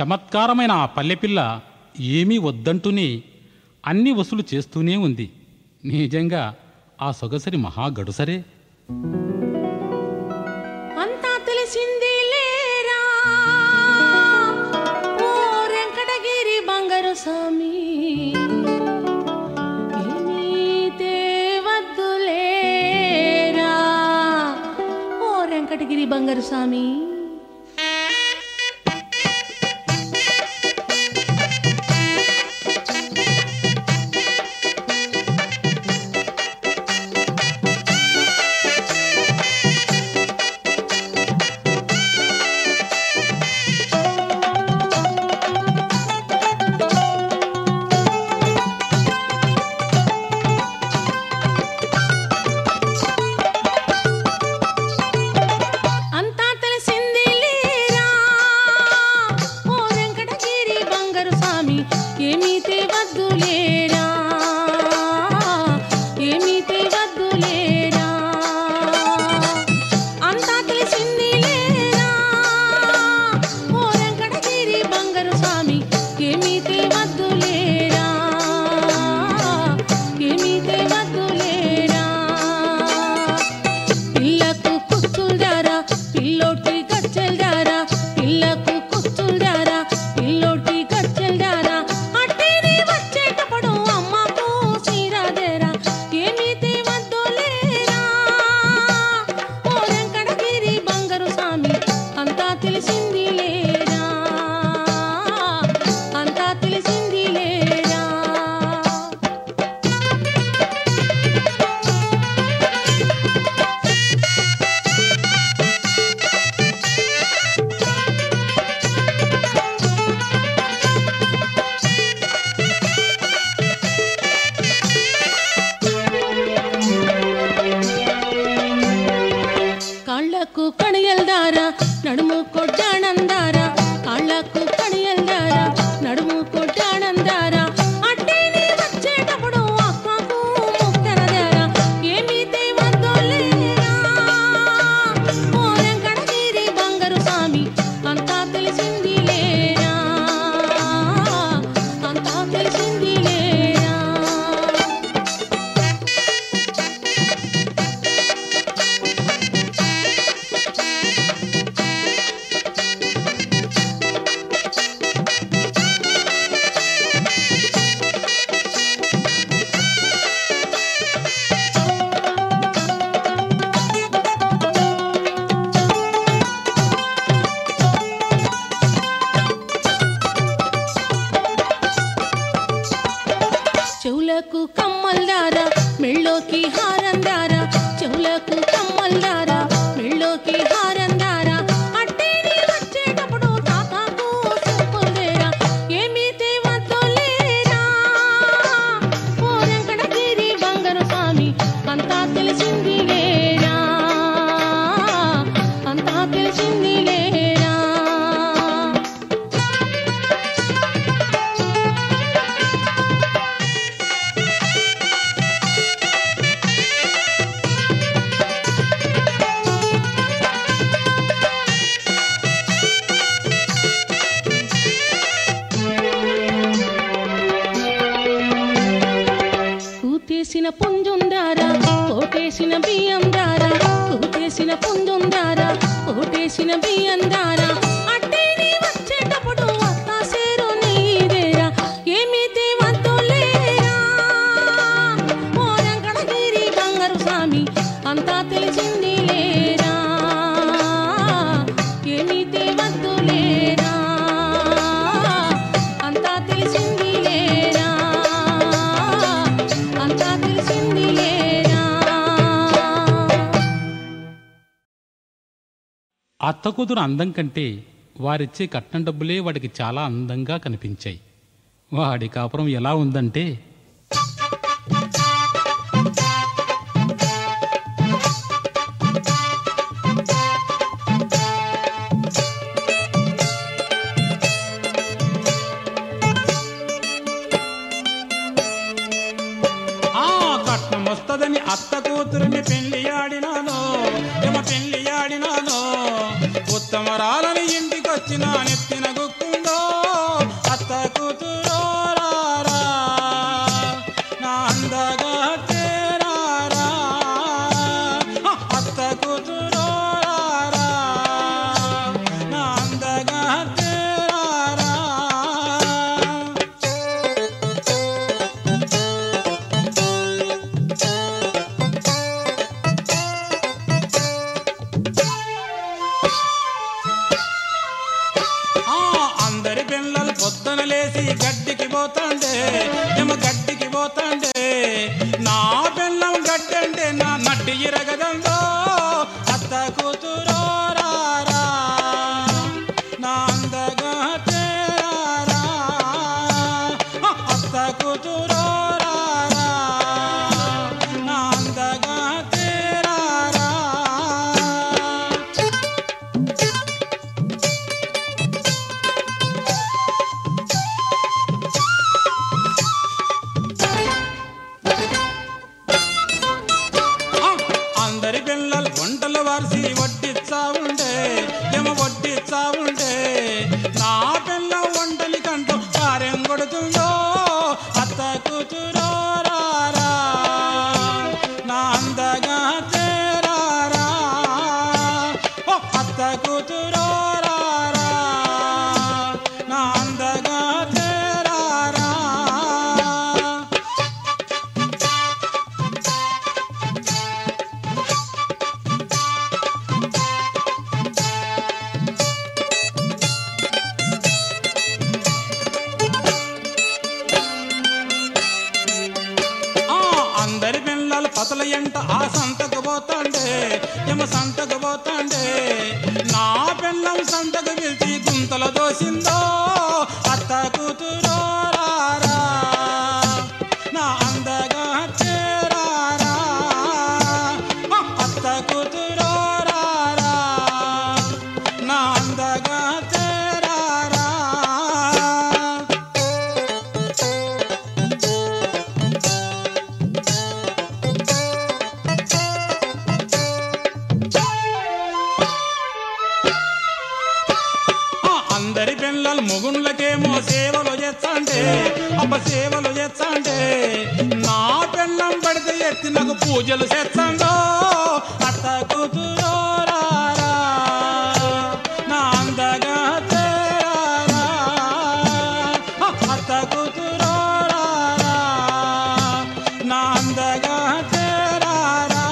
చమత్కారమైన ఆ పల్లెపిల్ల ఏమీ వద్దంటూనే అన్ని వసూలు చేస్తూనే ఉంది నిజంగా ఆ సొగసరి మహా గడుసరే అంతా తెలిసింది లేరా ఓ వెంకటగిరి బంగారు స్వామి ఏమీ తేవద్దులేరా ఓ వెంకటగిరి బంగారు స్వామి అంతా తెలిసింది లేరా ఓ వెంకటగిరి బంగారు స్వామి ఏమీ తేవద్దు లేరా ఏమీ తేవద్దు లేరా అంతా తెలిసింది లేరా ఓ వెంకటగిరి బంగారు స్వామి ఏమీ తేవద్దు లేరా ఏమీ తేవద్దు లేరా పిల్లకు కుచ్చుల్దారా పిల్లోటి గచ్చెల్దారా పిల్లకు కుచ్చుల్దారా పిల్లోటి గచ్చెల్దారా అట్టేనే వచ్చేటప్పుడు అమ్మకు సీరాదేరా ఏమీ తేవద్దు లేరా ఓ వెంకటగిరి బంగారు స్వామి అంతా తెలిసింది లేరా అంతా తెలిసింది లేరా కాళ్ళకు కణియల్దారా నడుము కొట్టానందారా కాళ్ళకు కణియల్దారా నడుము కొట్టానందారా అట్టేనే వచ్చేటప్పుడు అక్కకు ముక్తరదారా ఏమీ తేవద్దో లేరా ఓ వెంకటగిరి బంగారు స్వామి అంతా తెలిసింది లేరా అంతా తెలిసింది లేరా చెవులకు కమ్మల్దారా మెళ్ళోకి హారందారా చెవులకు కమ్మల్దారా మెళ్ళోకి హారందారా అట్టేని వచ్చేటప్పుడు తాతాకు చూపులేరా ఏమీ తేవద్దు లేరా ఓ వెంకటగిరి బంగారు స్వామి అంతా తెలిసింది లేరా అంతా తెలిసింది లేరా కూతేసిన పుంజుందారా కోటేసిన బియ్యం దారా కూతేసిన పుంజుందారా కోటేసిన బియ్యం దారా అట్టేని వచ్చేటప్పుడు వత్తా సేరు నీదేరా ఏమీ తేవద్దు లేరా ఓ వెంకటగిరి బంగారు స్వామి అంతా తెలిసింది లేరా ఏమీ తేవద్దు లేరా అంతా తెలిసింది లేరా అంతా తెలిసింది లేరా అత్త కూతురు అందం కంటే వారిచ్చే కట్నం డబ్బులే వాడికి చాలా అందంగా కనిపించాయి వాడి కాపురం ఎలా ఉందంటే ఆ కట్నం వస్తదని అత్త కూతురిని పెళ్లి ఆడినాను ఎమ పెళ్లి ఆడినాను ఉత్తమరాలని ఇంటికొచ్చిన నెత్తిన గుక్కుందో చేసి గడ్డికి పోతాండే ఎమ గడ్డికి పోతాండే నా బెల్లం గడ్డి అంటే నా నడ్డి ఇరగదందో అత్త కూతురో రారా నా అందగా తేరారా అత్త కూతురో రారా నా అందగా తేరారా ఆ, అందరి పిల్లలు వంటలు వారిసి వడ్డిచ్చా ఉండే ఏమ వడ్డిచ్చా ఉండే నా పిల్ల వంటలి కంటూ కార్యం కొడుతుందో అత్త కూతురో రారా నా అందగా తేరారా ఓ అత్త కూతురో రారా నా అందగా తేరారా ఆ అందరి పిల్లలు పతల ఎంట ఆ సంతకు పోతాండే ఎమ సంతకు పోతాండే నా పిల్లం సంతకు పిలిచి గుంతల దోసిందో అత్త కూతురో రారా నా అందగా చేరారా ఆ, అత్త కూతురో రారా నా అందగా చేరారా ఆ అందరి పిల్లలు ముగుండ్లకేమో సేవలు చేస్తాంటే అప్ప సేవలు చేస్తాంటే నా పిల్లం పడితే ఎత్తి నాకు పూజలు చేస్తాండో అత్త కూతురో రారా నా అందగా తేరారా ఆ, అత్త కూతురో రారా నా అందగా తేరారా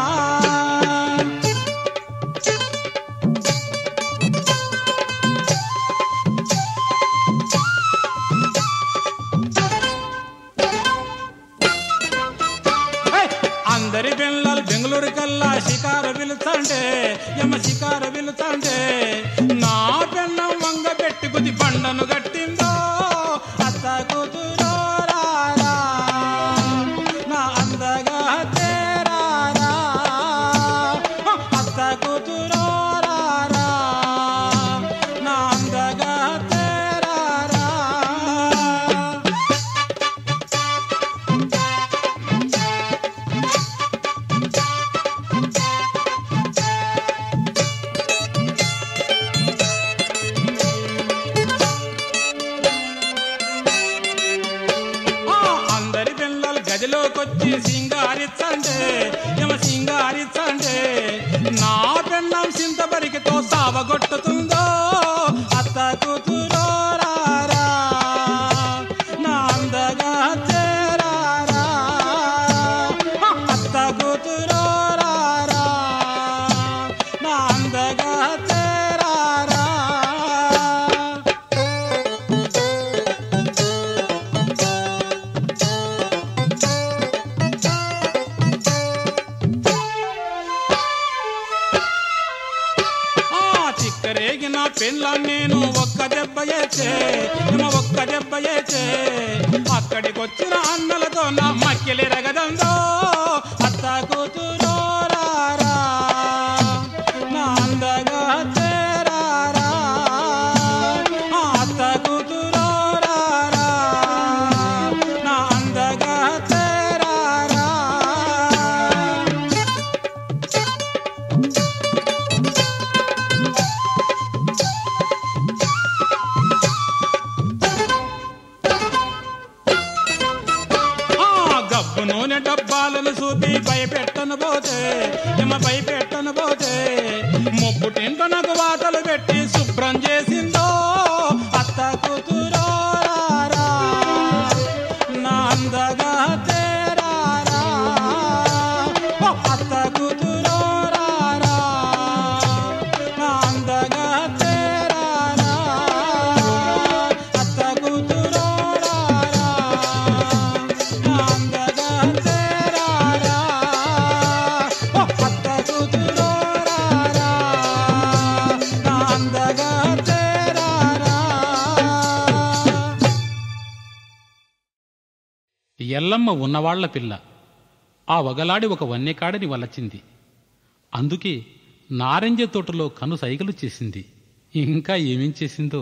ఏయ్! అందరి పిల్లలు బెంగళూరు కల్లా షికారు పిలుతాండే ఎమ్మ షికారు పిలుతాండే నా పిల్లం వంగ పెట్టి కొద్ది బండను కట్టిందో అత్త కూతురో రారా నా అందగా తేరారా అత్త కూతురో రారా నా అందగా తేరారా ఆ అందరి పిల్లలు గదిలోకొచ్చి సింగారిచ్చండే యమ సింగారిచ్చండే నా పెళ్ళం సింతబరికితో సావగొట్టుతుందో అత్త కూతురో రారా నా అందగా చేరారా ఆ, అత్త కూతురో రారా నా అందగా చేరారా ఆ చిక్కరేగిన పిల్ల నేను ఒక్క దెబ్బ ఏచే ఏమో ఒక్క దెబ్బ ఏచే అక్కడికొచ్చిన అన్నలతో నా మక్కిలి రగదందో అత్త కూతురో రారా నా అందగా చేరారా ఆ అత్త కూతురో రారా నా అందగా చేరారా ఆ గబ్బు నూనె డబ్బాలను చూపి భయపెట్టను పోతే ఎమ భయపెట్టను పోతే ముప్పు టింట నాకు వాతలు పెట్టి శుభ్రం చేసిందో అత్త కూతురో రారా నా అందగా తేరారా ఓ అత్త కూతురో రారా నా అందగా తేరారా అత్త కూతురో ఎల్లమ్మ ఉన్నవాళ్ల పిల్ల ఆ వగలాడి ఒక వన్యకాడని వలచింది అందుకే నారింజ తోటలో కను సైగలు చేసింది ఇంకా ఏమేం చేసిందో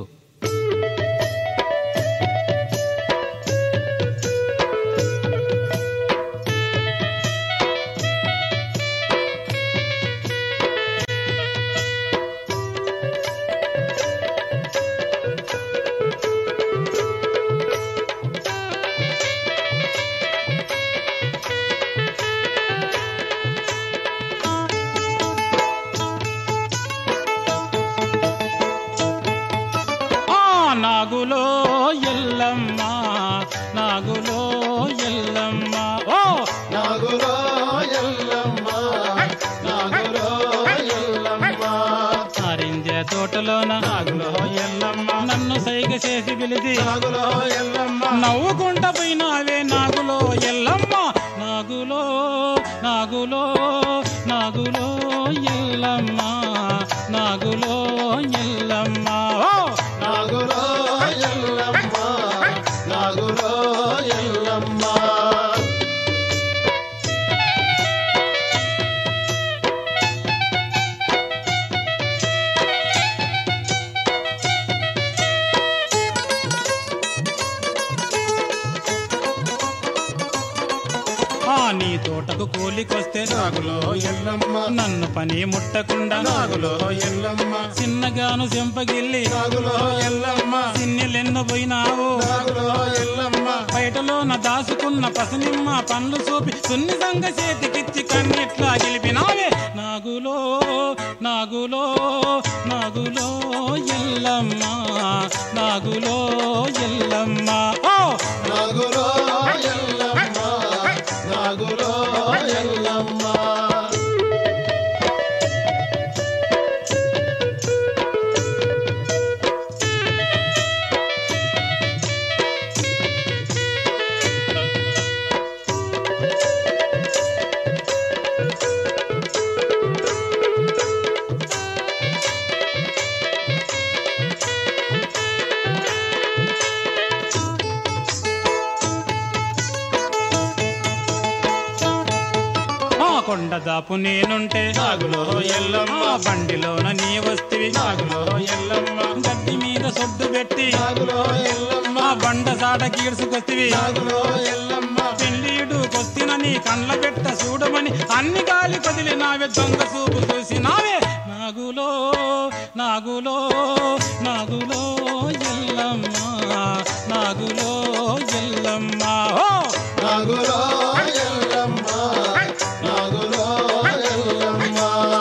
ఆ నాగులో ఎల్లమ్మ నాగులో ఎల్లమ్మ ఓ నాగులో ఎల్లమ్మ నాగులో ఎల్లమ్మ నారింజ తోటలోన నాగులో ఎల్లమ్మ నన్ను సైగ చేసి పిలిచి నాగులో ఎల్లమ్మ నవ్వుకుంటా పోయినావే నాగులో ఎల్లమ్మ నాగులో నాగులో నాగులో ఎల్లమ్మ నాగులో ఎల్లమ్మ ఓ నాగులో ఎల్లమ్మ నాగులో ఎల్లమ్మ ఆ నీ తోటకు కూలికొస్తే నాగులో ఎల్లమ్మ నన్ను పని ముట్టకుండా నాగులో ఎల్లమ్మ చిన్నగాను చెంపగిల్లి నాగులో ఎల్లమ్మ సిన్నెలెన్ను పోయినావు నాగులో ఎల్లమ్మ బయటలోన దాసుకున్న పసనిమ్మ పండ్లు చూపి సున్నితంగా చేతికిచ్చి కన్నెట్లా గెలిపినావే నాగులో నాగులో నాగులో ఎల్లమ్మ నాగులో ఎల్లమ్మ ఓ నాగులో ఎల్లమ్మ నాగులో ఎల్లమ్మ ఆ కొండ దాపు నేనుంటే నాగులో ఎల్లమ్మ ఆ బండిలోన నీ వస్తివి నాగులో ఎల్లమ్మ గడ్డి మీద సొడ్డు పెట్టి నాగులో ఎల్లమ్మ ఆ బండ సాట కీడ్చుకొస్తివి నాగులో ఎల్లమ్మ పెళ్ళీడు కొస్తిన నీ కండ్ల పెట్ట చూడమని అన్ని గాలి కదిలి నావే దొంగ చూపు చూసి నావే నాగులో నాగులో నాగులో ఎల్లమ్మ నాగులో ఎల్లమ్మ ఓ నాగులో ఎల్లమ్మ నాగులో ఎల్లమ్మ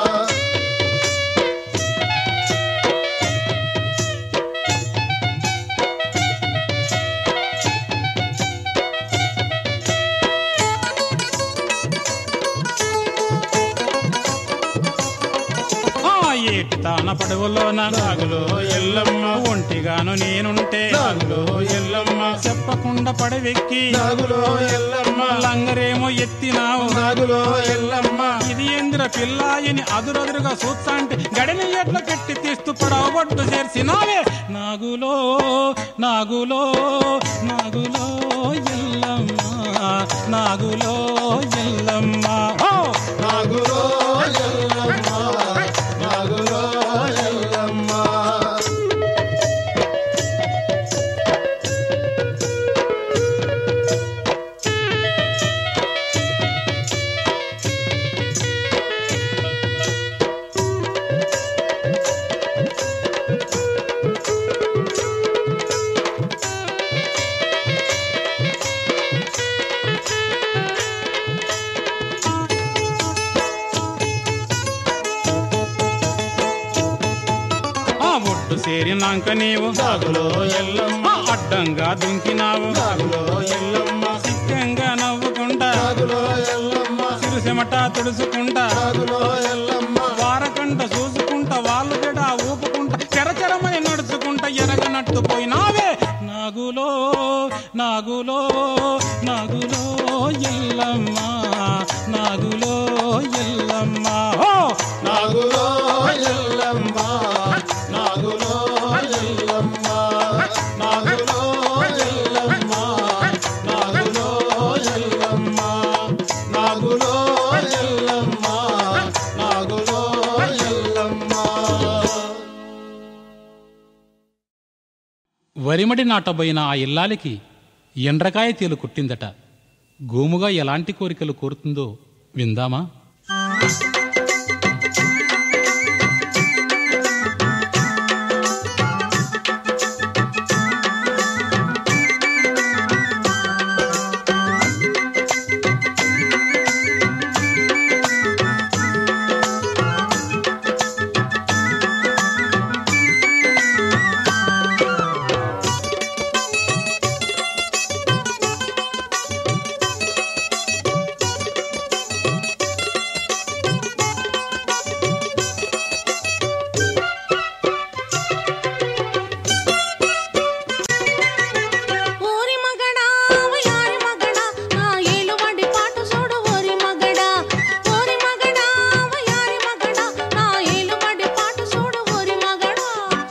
ఆ ఏటి తాన పడవలోన నాగులో ఎల్లమ్మ ఒంటిగాను నేనుంటే నాగులో ఎల్లమ్మ చెప్పకుండా పడవెక్కి నాగులో ఎల్లమ్మ లంగరేమో ఎత్తినావు నాగులో ఎల్లమ్మ ఇది ఏంద్ర పిల్లాయిని అదురదురుగా చూస్తాంటే గడిని ఎట్ల పెట్టి తీస్తూ పడవబొట్టు చేర్చినావే నాగులో నాగులో నాగులో ఎల్లమ్మ నాగులో ఎల్లమ్మ ఓ నాగులో ఎల్లమ్మ నాగులో ఎల్లమ్మ ఆ ఒడ్డు చేరినాక నీవు నాగులో ఎల్లమ్మ ఆ అడ్డంగా దుంకినావు నాగులో ఎల్లమ్మ సిద్ధంగా నవ్వుకుంటా నాగులో ఎల్లమ్మ సిరుసెమట తుడుచుకుంటా నాగులో ఎల్లమ్మ వారకంట చూసుకుంటా వాళ్ళు జడ ఊపుకుంటా చెరచెరమని నడుచుకుంటా ఎరగనట్టు పోయినావే నాగులో నాగులో నాగులో ఎల్లమ్మ నాగులో ఎల్లమ్మ ఓ నాగులో ఎల్లమ్మ నాగులో ఎల్లమ్మ నాగులో ఎల్లమ్మ నాగులో వరిమడి నాటబోయిన ఆ ఇల్లాలికి ఎండ్రకాయ తేలు కుట్టిందట గోముగా ఎలాంటి కోరికలు కోరుతుందో విందామా ఓరి మగడా వయారి మగడా నా ఏలుబడి పాటు చూడు ఓరి మగడా ఓరి మగడా వయారి మగడా నా ఏలుబడి పాటు చూడు ఓరి మగడా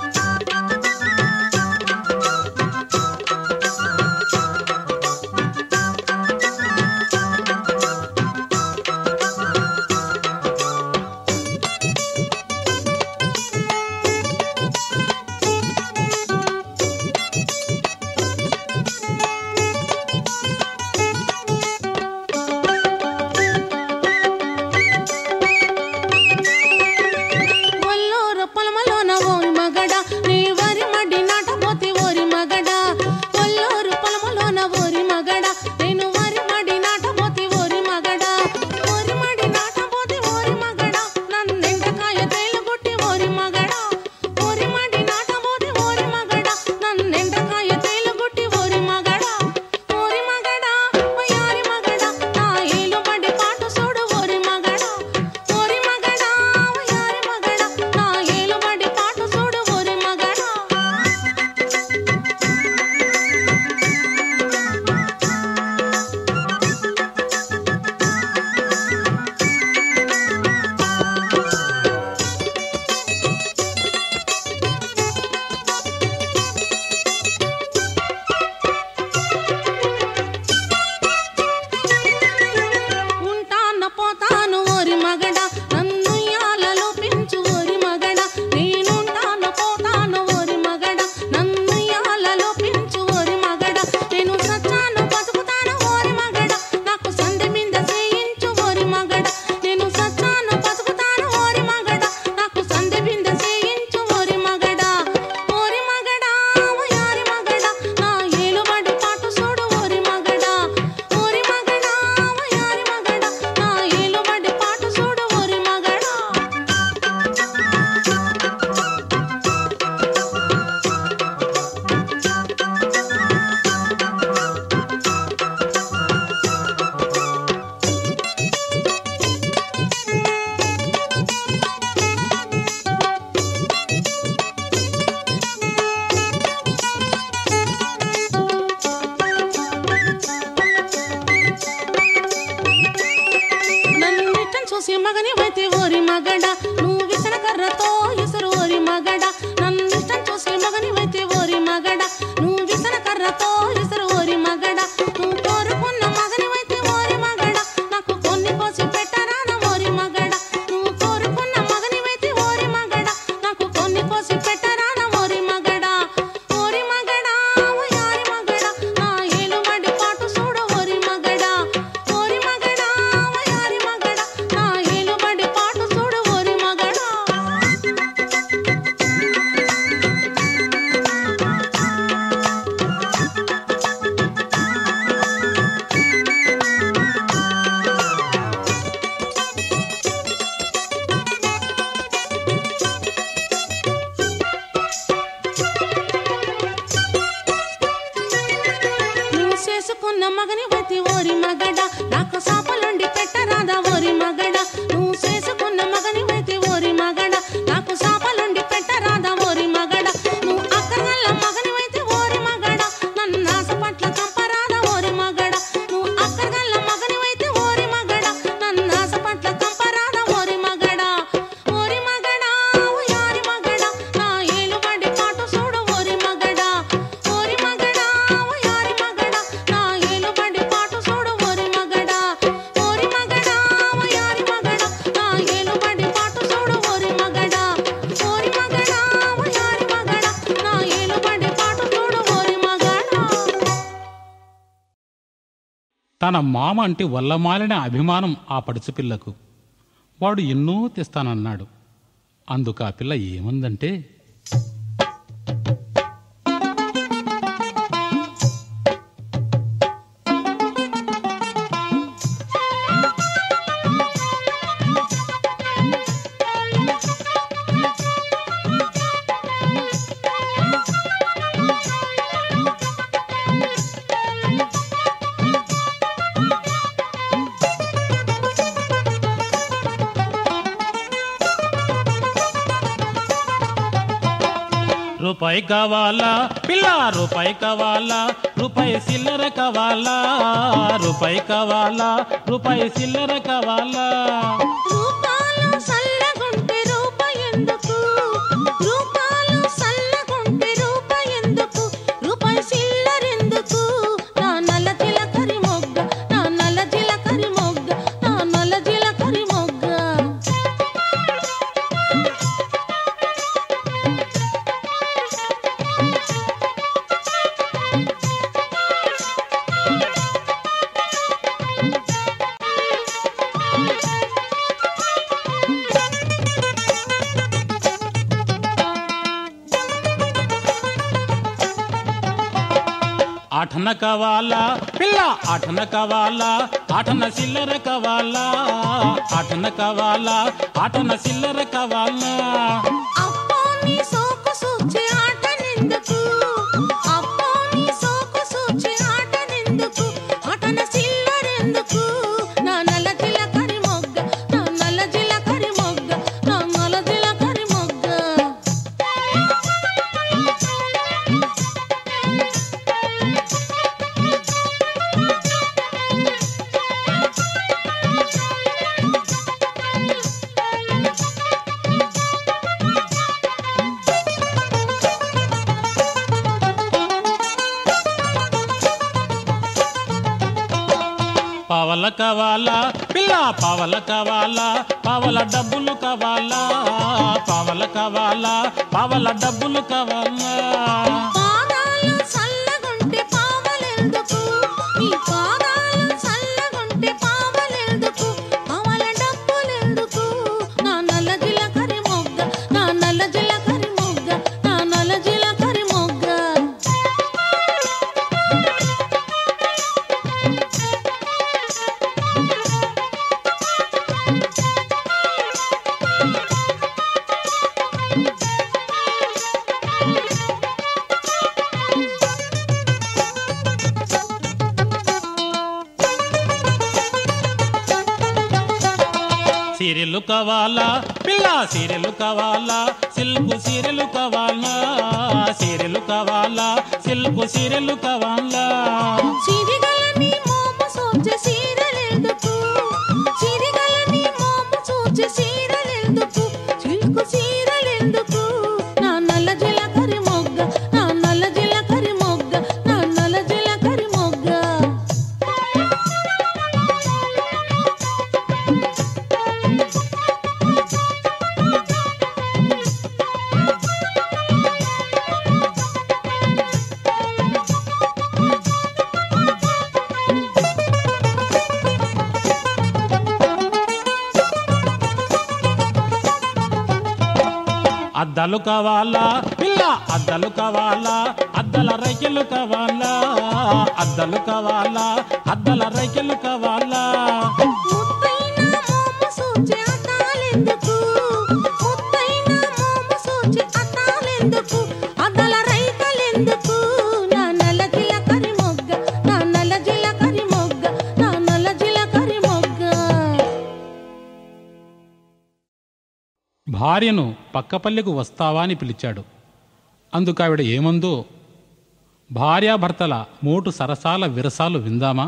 ఒల్లూరు పొలమలోన ఓరి మగడ నీ వరి మడి నాటబోతే ఓరి మగడ ఒల్లూరు పొలమలోన ఓరి మగడ నేను వరి మడి నాటబోతే ఓరి మగడ ఓరి మడి నాటబోతే ఓరి మగడ నన్నెంటకాయ తేలుగుట్టి ఓరి మగడ ఓరి మడి నాటబోతే ఓరి మగడ నన్నెంటకాయ తేలుగుట్టి ఓరి మగడ ఓరి మగడ వయారి మగడ నా ఏలుబడి పాటు చూడు ఓరి మగడ ఓరి మగడ వయారి మగడ నా ఏలుబడి పాటు చూడు ఓరి మగడ ఉంటాన పోతాను ఓరి మగడ నన్ను యాలలో పెంచు ఓరి మగడ నేనుంటాన పోతాను ఓరి మగడ నన్ను యాలలో పెంచు ఓరి మగడ నేను సచ్చాను బతుకుతాను ఓరి మగడ నాకు సంధి మింద చేయించు ఓరి మగడ నేను సచ్చాను బతుకుతాను ఓరి మగడ నాకు సంధి మింద చేయించు ఓరి మగడ ఓరి మగడ వయారి మగడ నా ఏలుబడి పాటు చూడు ఓరి మగడ ఓరి మగడ వయారి మగడ నా ఏలుబడి పాటు చూడు ఓరి మగడ నన్ను నిట్టం చూసి మగని వైతే ఓరి మగడ నువ్వు విసన కర్రతో ఇసురు ఓరి మగడ నన్ను నిట్టం చూసి మగని వైతే ఓరి మగడ నువ్వు విసన కర్రతో ఇసురు ఓరి మగడ నువ్వు కోరుకున్న మగని వైతే ఓరి మగడ నాకు కొన్ని కోసి పెట్టరాన ఓరి మగడ నువ్వు కోరుకున్న మగని వైతే ఓరి మగడ నాకు కొన్ని కోసి పెట్టరాన ఓరి మగడ ఓరి మగడ వయారి మగడ నా ఏలుబడి పాటు చూడు ఓరి మగడ ఓరి మగడ వయారి మగడ నా ఏలుబడి పాటు చూడు ఓరి మగడ నువ్వు చేసుకున్న మగని వతి ఓరి మగడ నాకు సాపలుండి పెట్టరాదా ఓరి మగడ నువ్వు చేసుకున్న మగని వతి ఓరి మగడ నాకు సాపలుండి పెట్టరాదా ఓరి మగడ నువ్వు అక్కగల్ల మగని వైతే ఓరి మగడ నన్ను నాస పట్ల చంపరాదా ఓరి మగడ నువ్వు అక్కగల్ల మగని వైతే ఓరి మగడ నన్ను నాస పట్ల చంపరాదా ఓరి మగడ ఓరి మగడ ఓయారి మగడ నా ఏలుబడి పాటు చూడు ఓరి మగడ ఓరి మగడ ఓయారి మగడ నా ఏలుబడి పాటు చూడు ఓరి మగడ తన మామ అంటే వల్లమాలిన అభిమానం ఆ పడుచుపిల్లకు వాడు ఎన్నో తెస్తానన్నాడు అందుకు ఆ పిల్ల ఏమందంటే రూపాయి కావాలా పిల్ల రూపాయి కావాలా రూపాయి సిల్లర కావాలా రూపాయి కావాలా రూపాయి సిల్లర కావాలా రూపాలు సల్లగుంటే రూప ఎందుకు రూపాలు సల్లగుంటే రూప ఎందుకు రూపాయి సిల్లరెందుకు నా నల్ల చిలకరి మొగ్గ నా నల్ల చిలకరి మొగ్గ నా నల్ల చిలకరి మొగ్గ ఆటన కావాలా పిల్ల ఆటన కావాలా ఆటన సిల్లర కావాలా ఆటన కావాలా ఆటన సిల్లర కావాలా అప్పో నీ సోకు సూచి ఆటనెందుకు అప్పో నీ సోకు సూచి ఆటనెందుకు ఆటన సిల్లరెందుకు నా నల్ల చిలకరి మొగ్గ నా నల్ల చిలకరి మొగ్గ నా నల్ల చిలకరి మొగ్గ పావల కావాలా పిల్ల పావల కావాలా పావల డబ్బులు కావాలా పావల కావాలా పావల డబ్బులు కావాలా పాదాలు సల్లగుంటే పావలెందుకు నీ పాదాలు సల్లగుంటే పావలెందుకు పావల డబ్బులెందుకు నా నల్ల జిలకరి మొగ్గ నా నల్ల జిలకరి మొగ్గ నా నల్ల జిలకరి మొగ్గ సీరియలు కావాలా పిల్ల సీరియలు కావాలా సిల్కు సీరియలు కావాలా సీరియలు కావాలా సిల్కు సీరియలు కావాలా సిరిగలని మోము సోచె సీరలెందుకు సిరిగలని మోము సోచె సీరలెందుకు చిల్కు సీరలెందుకు నా నల్ల జిలకరి మొగ్గ నా నల్ల జిలకరి మొగ్గ నా నల్ల జిలకరి మొగ్గ అద్దాలు కావాలా పిల్ల అద్దాలు కావాలా అద్దల రైకెలు కావాలా అద్దాలు కావాలా అద్దల రైకెలు కావాలా ముత్తైన మోము సోచె అతాలెందుకు ముత్తైన మోము సోచె అతాలెందుకు అదల రైకలెందుకు నా నల్ల జిలకరి మొగ్గ నా నల్ల జిలకరి మొగ్గ నా నల్ల జిలకరి మొగ్గ భార్యను పక్కపల్లెకు వస్తావా అని పిలిచాడు అందుకు ఆవిడ ఏమందో భార్యాభర్తల మోటు సరసాల విరసాలు విందామా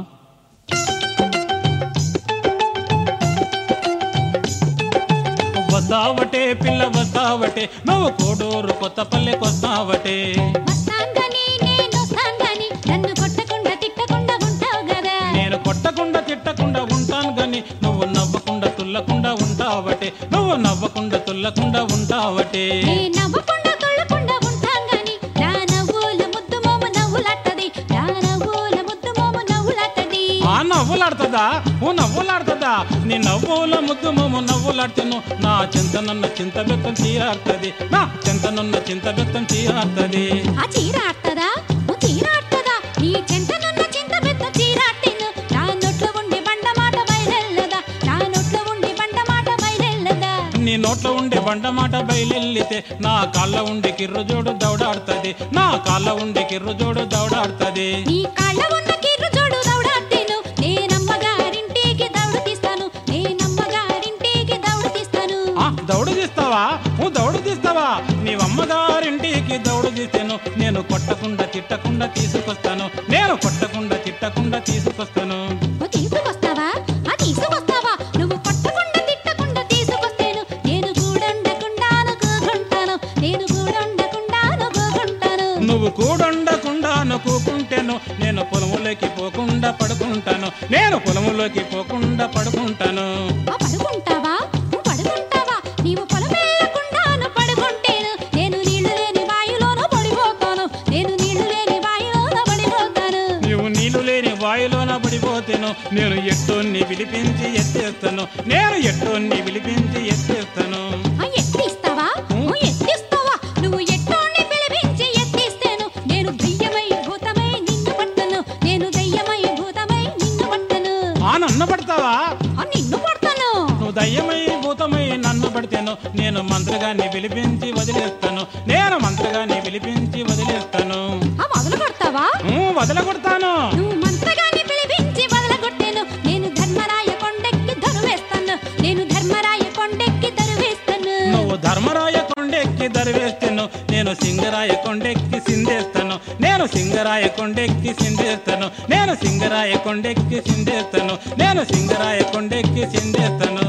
వస్తావటే పిల్ల వస్తావటే నువ్వు కోడూరు కొత్త పల్లెకొస్తావటే వస్తాంగని నేను వస్తాంగని నన్ను కొట్టకుండా తిట్టకుండా ఉంటావు కదా నేను కొట్టకుండా తిట్టకుండా ఉంటాను గాని నువ్వు నవ్వకుండా తుల్లకుండా ఉంటావటే నువ్వు నవ్వకుండా తుల్లకుండా ఉంటావటే నే నవ్వకుండా తొళ్ళకుండా ఉంటాంగని నా నవ్వుల ముద్దు మోము నవ్వులట్టది నా నవ్వుల ముద్దు మోము నవ్వులట్టది ఆ నవ్వు నవ్వులాడుతుందా ఓ నవ్వులాడుతుందా నీ నవ్వుల ముద్దు మొమ్ము నవ్వులాడుతును నా చింతనున్న చింత బెత్తం తీరాడుతుంది నా చింతనున్న చింత బెత్తం తీరాడుతుంది ఆ చీర ఆడుతుందా ఓ చీర ఆడుతుందా నీ చెంతనున్న చింత పెద్ద చీర ఆటిను నా నోట్లో ఉండి బండ మాట బయలెల్లదా నా నోట్లో ఉండి బండ మాట బయలెల్లదా నీ నోట్లో ఉండే బండ మాట బయలెల్లితే నా కాళ్ళ ఉండే కిర్రు జోడు దౌడాడుతుంది నా కాళ్ళ ఉండే కిర్రు జోడు దౌడాడుతుంది నీ కాళ్ళ ఉన్న కిర్రు జోడు దౌడాటిను నేనమ్మగారింటికి దౌడు తీస్తాను నేనమ్మగారింటికి దౌడు తీస్తాను ఆ దౌడు తీస్తావా ఓ దౌడు తీస్తావా నీవమ్మగారింటికి దౌడు తీస్తాను నేను కొట్టకుండా తిట్టకుండా తీసుకొస్తాను నేను కొట్టకుండా తిట్టకుండా తీసుకొస్తాను ఓ తీసుకొస్తావా ఆ తీసుకొస్తావా నువ్వు కొట్టకుండా తిట్టకుండా తీసుకొస్తేను నేను కూడండకుండాను కూకుంటాను నేను కూడండకుండాను కూకుంటాను నువ్వు కూడుండకుండా కూకుంటేను నేను పొలములోకి పోకుండా పడుకుంటాను నేను పొలములోకి పోకుండా పడుకుంటాను ఆ పడుకుంటావా నువ్వు పడుకుంటావా నీవు పొలమెళ్ళకుండాను పడుకుంటేను నేను నీళ్లు లేని వాయులోనూ పడిపోతాను నేను నీళ్లు లేని వాయులోనూ పడిపోతాను నీవు నీళ్లు లేని వాయులోన పడిపోతేను నేను ఎట్టోన్ని విలిపించి ఎత్తేస్తాను నేను ఎట్టోన్ని విలిపించి ఎత్తేస్తాను ఆ ఎత్తిస్తావా నువ్వు ఎత్తిస్తావా నువ్వు ఎట్టోని పిలిపించి ఎత్తిస్తేను నేను దయ్యమై భూతమై నిన్ను పట్టను నేను దయ్యమై భూతమై నిన్ను పట్టను ఆ నన్ను పడతావా ఆ నిన్ను పడతాను నువ్వు దయ్యమై భూతమై నన్ను పడితేను నేను మంత్రగాన్ని పిలిపించి వదిలేస్తాను నేను మంత్రగాన్ని పిలిపించి వదిలేస్తాను ఆ మొదలు కొడతావా ఊ, వదలగొడతాను నువ్వు మంత్రగాన్ని పిలిపించి వదలగొట్టేను నేను ధర్మరాయ కొండెక్కి దరువేస్తాను నేను ధర్మరాయ కొండెక్కి దరువేస్తాను నువ్వు ధర్మరాయ కొండెక్కి దరివేస్తాను నేను సింగరాయ కొండెక్కి సిందేస్తాను నేను సింగరాయ కొండెక్కి సిందేస్తాను నేను సింగరాయ కొండెక్కి సిందేస్తాను నేను సింగరాయ కొండెక్కి సిందేస్తాను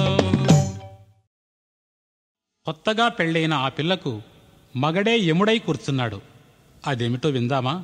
కొత్తగా పెళ్ళైన ఆ పిల్లకు మగడే ఎముడై కూర్చున్నాడు అదేమిటో విందామా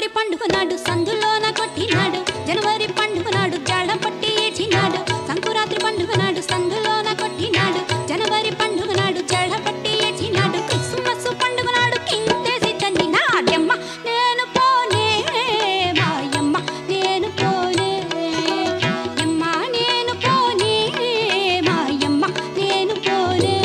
సంకురాత్రి పండుగ నాడు సందులోన కొట్టినాడు జనవరి పండుగ నాడు జాడ పట్టి ఏచినాడు సంకురాత్రి పండుగ నాడు సందులోన కొట్టినాడు జనవరి పండుగ నాడు జాడ పట్టి ఏచినాడు క్రిస్మస్ పండుగ నాడు కిందేసి తండ్రి నాడమ్మ నేను పోనే మాయమ్మ నేను పోనే ఎమ్మ నేను పోనే మాయమ్మ నేను పోనే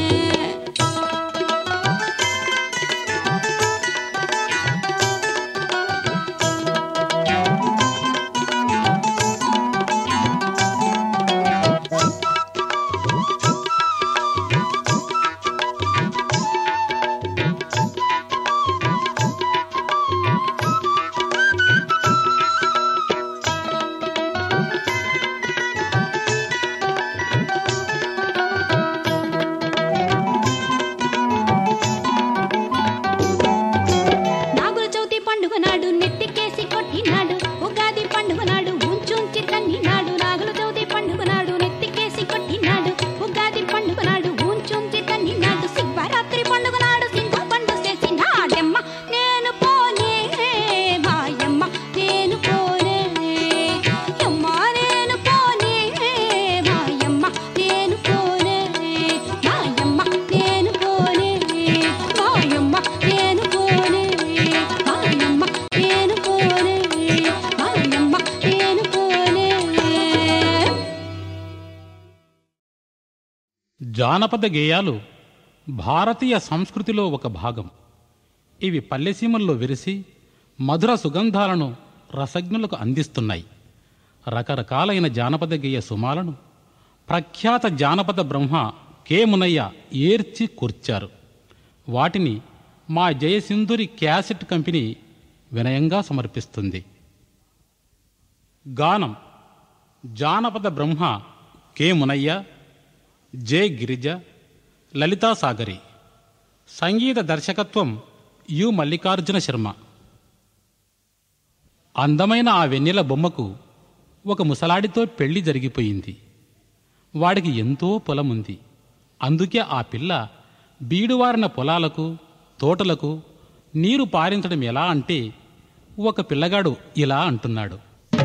నాగుల చవితి పండుగ నాడు నెత్తికేసి కొట్టినాడు ఉగాది పండుగ నాడు ఉంచుంచి తన్నినాడు నాగుల చవితి పండుగ నాడు నెత్తికేసి కొట్టినాడు ఉగాది పండుగ నాడు ఉంచుంచి తన్నినాడు శివరాత్రి పండుగ నాడు సింధు పండు చేసి నాడెమ్మ నేను పోనే మాయమ్మ నేను పోనే ఎమ్మ నేను పోనే మాయమ్మ నేను పోనే మాయమ్మ నేను పోనే మాయమ్మ నేను పోనే మాయమ్మ నేను పోనే మాయమ్మ నేను పోనే జానపద గేయాలు భారతీయ సంస్కృతిలో ఒక భాగం ఇవి పల్లెసీమల్లో విరిసి మధుర సుగంధాలను రసజ్ఞులకు అందిస్తున్నాయి రకరకాలైన జానపద గేయ సుమాలను ప్రఖ్యాత జానపద బ్రహ్మ కె మునయ్య ఏర్చి కూర్చారు వాటిని మా జయసింధురి క్యాసెట్ కంపెనీ వినయంగా సమర్పిస్తుంది గానం జానపద బ్రహ్మ కె మునయ్య జె గిరిజ లలితా సాగరి సంగీత దర్శకత్వం యు మల్లికార్జున శర్మ అందమైన ఆ వెన్నెల బొమ్మకు ఒక ముసలాడితో పెళ్లి జరిగిపోయింది వాడికి ఎంతో పొలముంది అందుకే ఆ పిల్ల బీడువారిన పొలాలకు తోటలకు నీరు పారించడం ఎలా అంటే ఒక పిల్లగాడు ఇలా అంటున్నాడు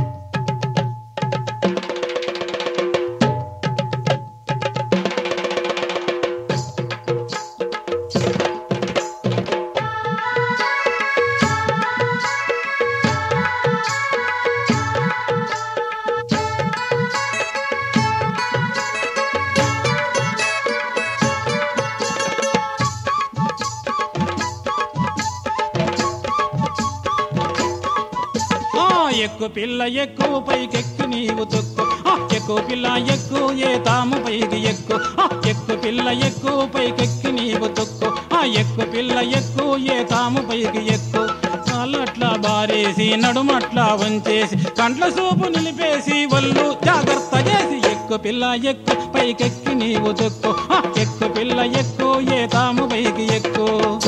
ఆ ఎక్కు పిల్ల ఎక్కు పైకెక్కు నీవు తొక్కు ఆ ఎక్కు పిల్ల ఎక్కు ఏ తాము పైకి ఎక్కు ఆ ఎక్కు పిల్ల ఎక్కు పైకెక్కి నీవు తొక్కు ఆ ఎక్కు పిల్ల ఎక్కు ఏ తాము పైకి ఎక్కు కాళ్ళట్లా బారేసి నడుమట్లా వంచేసి కంట్ల సూపు నిలిపేసి వల్లు జాగ్రత్త చేసి ఎక్కు పిల్ల ఎక్కు పైకెక్కి నీవు తొక్కు ఆ ఎక్కు పిల్ల ఎక్కు ఏ తాము పైకి ఎక్కు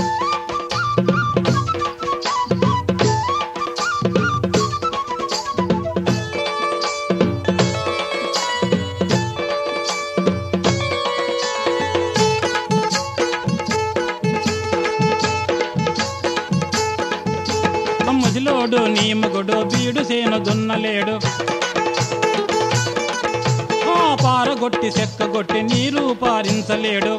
ముజిలోడు నీ మగుడు బీడు సేను దున్నలేడు ఆ పారగొట్టి చెక్కగొట్టి నీరు పారించలేడు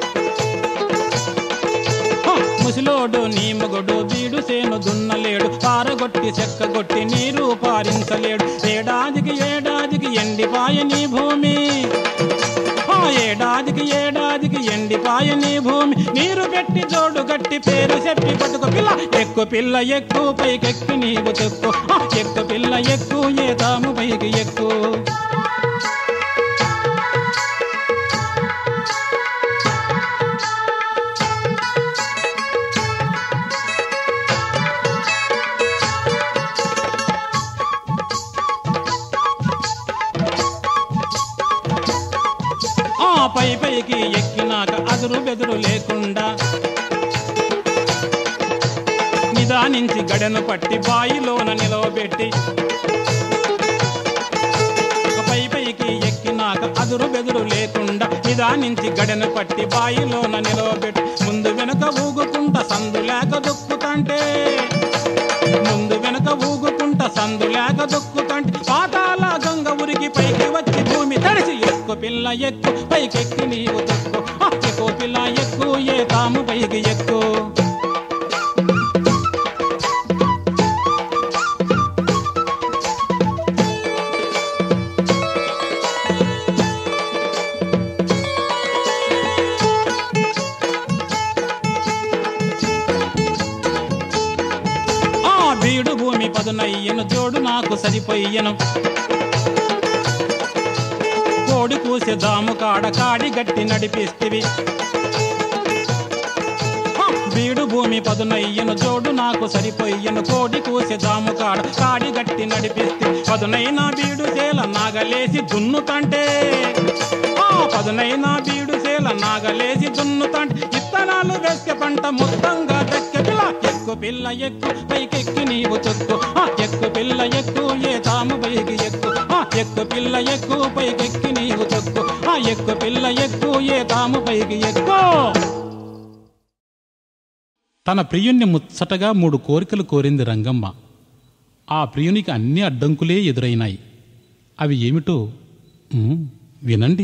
ఆ, ముసిలోడు నీ మగుడు బీడు సేను దున్నలేడు పారగొట్టి చెక్కగొట్టి నీరు పారించలేడు ఏడాదికి ఏడాదికి ఎండిపాయ నీ భూమి ఆ ఏడాదికి ఏడాదికి ఎండిపాయ నీ భూమి నీరు పెట్టి జోడు గట్టి పేరు చెప్పి బతుకు పిల్ల ఎక్కు పిల్ల ఎక్కు పైకెక్కి నీవు తెక్కు ఆ, ఎక్కు పిల్ల ఎక్కు ఏ తాము పైకి ఎక్కు ఆ పై పైకి ఎక్కినాక అదురు బెదురు లేకుండా నిదానించి గడెను పట్టి బాయిలోన నిలవబెట్టి ఒక పై పైకి ఎక్కినాక అదురు బెదురు లేకుండా నిదానించి గడెను పట్టి బాయిలోన నిలవబెట్టి ముందు వెనుక ఊగుకుంటా సందు లేక దొక్కుతంటే ముందు వెనుక గంగ దొక్కుతంటే పాతాల గంగ ఉరికి పైకి వచ్చి భూమి తడిసి ఎక్కు పిల్ల ఎక్కు పైకెక్కి నీవు తొక్కు ఆ, ఎక్కు పిల్ల ఎక్కు ఏ తాము పైకి ఎక్కు ఆ బీడు భూమి పదునయ్యను జోడు నాకు సరిపోయ్యను కోడి కూసే దాము కాడ కాడి గట్టి నడిపిస్తివి ఆ, బీడు భూమి పదునయ్యను జోడు నాకు సరిపోయ్యను కోడి కూసే దాము కాడ కాడి గట్టి నడిపిస్తి పదునైనా బీడు సేల నాగలేసి దున్నుతంటే ఆ పదునైనా బీడు సేల నాగలేసి దున్నుతంటే ఇత్తనాలు వేసే పంట మొత్తంగా దక్కె పిల్ల ఎక్కు పిల్ల ఎక్కు పైకెక్కి నీవు చొక్కు ఆ ఎక్కు పిల్ల ఎక్కు ఏ తాము పైకి ఎక్కు ఆ ఎక్కు పిల్ల ఎక్కు పైకెక్కి నీవు చొక్కు ఆ ఎక్కు పిల్ల ఎక్కు ఏ తాము పైకి ఎక్కు తన ప్రియుణ్ణి ముచ్చటగా మూడు కోరికలు కోరింది రంగమ్మ ఆ ప్రియునికి అన్ని అడ్డంకులే ఎదురైనాయి అవి ఏమిటో ఉమ్, వినండి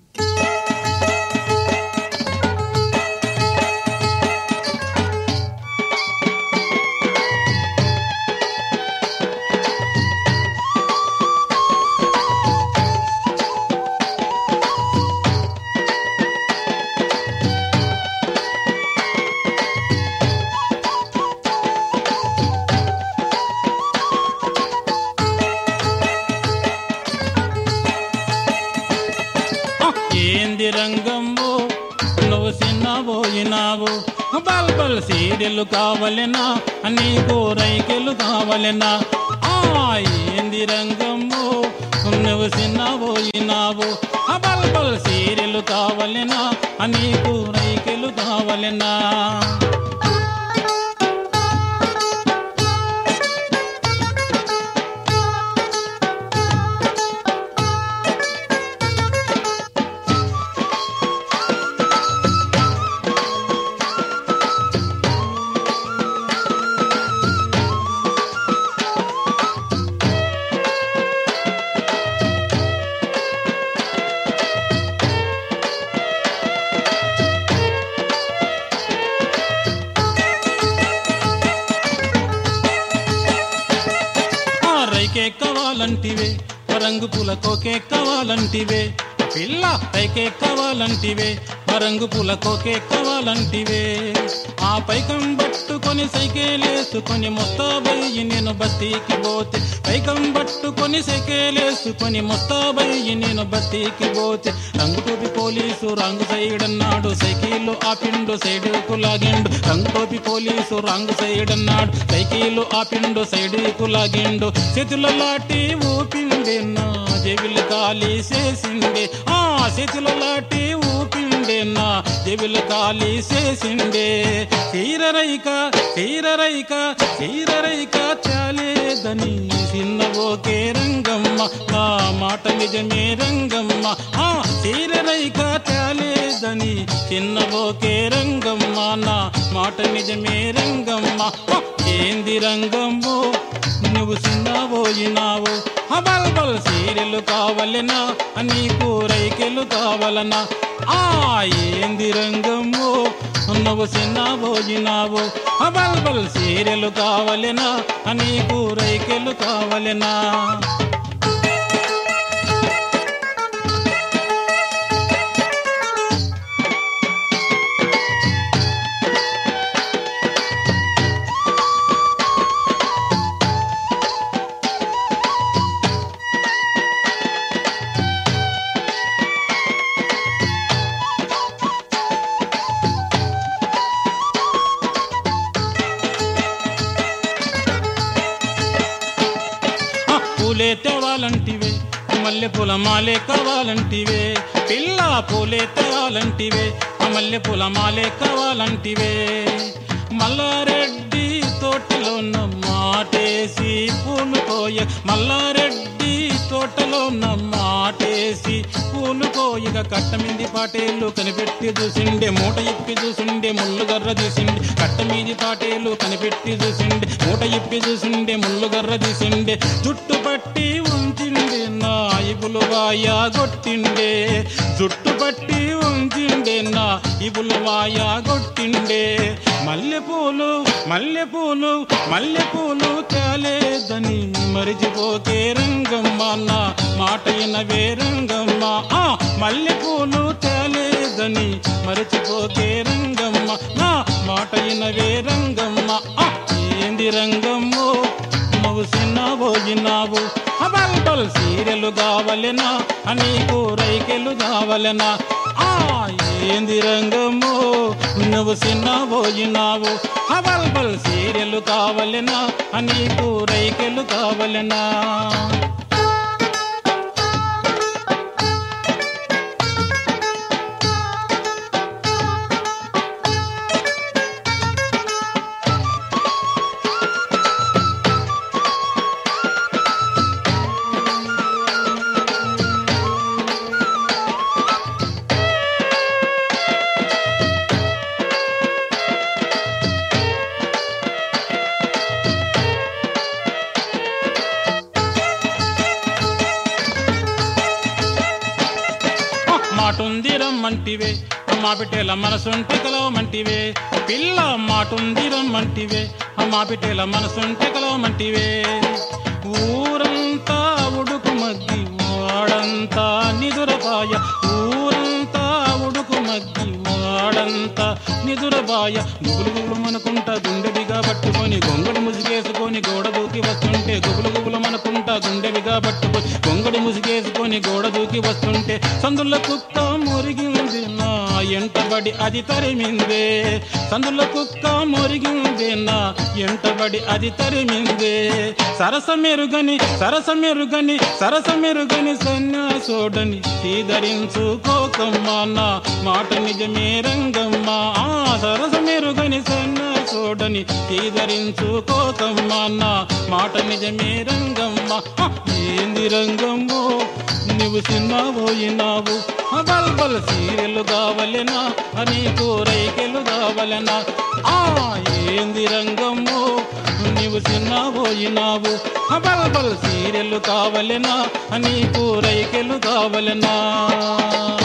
ఆ, ఏంది రంగంబు నువ్వు చిన్నబోయినావు బల్ బల్ సీరియల్ కావలెనా నీకు రైకెలు కావలెనా ఆ ఏంది రంగంబు నువ్వు చిన్నబోయినావు బల్ బల్ సీరియల్ కావలెనా నీకు రైకెలు కావలెనా ఆ రైకే కావాలంటివే రంగు పూల కోకే కావాలంటివే పిల్ల రైకే కావాలంటివే రంగు పూల కోకే కావాలంటివే ఆ పైకం పట్టుకొని సైకేలేసుకొని మొత్తాబయ్యి నేను బస్తీకి పోతే పైకం పట్టుకొని సైకేలేసుకొని మొత్తాబయ్యి నేను బస్తీకి పోతే రంగు టోపి పోలీసు రంగు సైడ్ అన్నాడు సైకిల్ ఆపిండు సైడుకు లాగిండు రంగు టోపి పోలీసు రంగు సైడ్ అన్నాడు సైకిల్ ఆపిండు సైడుకు లాగిండు చేతుల లాటి ఊపిండే నా జేబులు ఖాళీ చేసిండే ఆ చేతుల లాటి ఊపిండే నా జేబులు ఖాళీ చేసిండే చీరరైక చీరరైక చీరరైక చాలేదని చిన్నవోకే రంగమ్మ నా మాట నిజమే రంగమ్మ ఆ చీరరైక చాలేదని చిన్నవోకే రంగమ్మ నా మాట నిజమే రంగమ్మ ఆ, ఏంది రంగమ్మో నువ్వు చిన్నబోయినావు హబల్ బల్ సీరియలు కావలెనా నీకు రైకెలు కావలనా ఆ ఏంది రంగమ్మో నువ్వు చిన్నబోయినావు హబల్ బల్ సీరియలు కావలెనా నీకు రైకెలు కావలెనా ఆ, పూలే తేవాలంటివే మల్లె పూల మాలే కావాలంటివే పిల్ల పూలే తేవాలంటివే మల్లె పూల మాలే కావాలంటివే మల్లారెడ్డి తోటలో మాటేసి పూలు కోయ మల్లారెడ్డి తోట పొట్టలో నమ్మాటేసి పూలు కోయిక కట్టమింది పాటేళ్ళు కనిపెట్టి చూసిండే మూట ఇప్పి చూసిండే ముళ్ళుగర్ర చూసిండే కట్టమీది పాటేళ్ళు కనిపెట్టి చూసిండే మూట ఇప్పి చూసిండే ముళ్ళుగర్ర చూసిండే జుట్టు పట్టి ఉంచిండే నా ఇబులు వాయా గొట్టిండే జుట్టు పట్టి ఉంచిండే నా ఇబులు వాయా గొట్టిండే మల్లెపూలు మల్లెపూలు మల్లెపూలు తేలేదని మరిచిపోకే రంగమ్మ నా మాట వినవే రంగమ్మ ఆ మల్లెపూలు తేలేదని మరిచిపోకే రంగమ్మ నా మాట వినవే రంగమ్మ ఆ ఏంది రంగమ్మో నువ్వు సిన్నబోయినావు బల్ సీరియలు కావలెనా నీకు రైకెలు కావలెనా ఆ ఏంది రంగము నువ్వు సిన్నబోయినావు బల్ బల్ సీరియలు కావలెనా నీకు రైకెలు కావలెనా మాటుంది రమ్మంటివే మా పిట్టేల మనసుంటే కలవమంటివే పిల్ల మాటుంది రమ్మంటివే మా పిట్టేల మనసుంటే కలవమంటివే ఊరంతా ఉడుకు మగ్గి వాడంతా నిదురపాయ ఊరంతా ఉడుకు మగ్గి వాడంతా నిదురబాయ గుబులు గుబులు మనకుంటా గుండెవిగా పట్టుకొని గొంగడి ముసిగేసుకొని గోడ దూకి వస్తుంటే గుబులు గుబులు మనకుంటా గుండెవిగా పట్టుకొని గొంగడి ముసిగేసుకొని గోడ దూకి వస్తుంటే సందుల కుక్క మురిగింది నా ఎంటబడి అది తరిమిందే సందుల కుక్క మురిగింది నా ఎంటబడి అది తరిమిందే సరసమెరుగని సరసమెరుగని సరసమెరుగని సన్యాసోడని సీదరించుకోకమ్మ నా మాట నిజమే రంగమ్మ ఆ సరసమెరుగని సన్యాసోడని సీదరించుకోకమ్మ నా మాట నిజమే రంగమ్మ హ! ఏంది రంగమ్మో నువ్వు సిన్నబోయినావు బల్ బల్ సీరియలు కావలెనా నీకు రైకెలు కావలెనా ఆ ఏంది రంగమ్మో నీవు సిన్నబోయినావు బల్ బల్ సీరియలు కావలెనా నీకు రైకెలు కావలెనా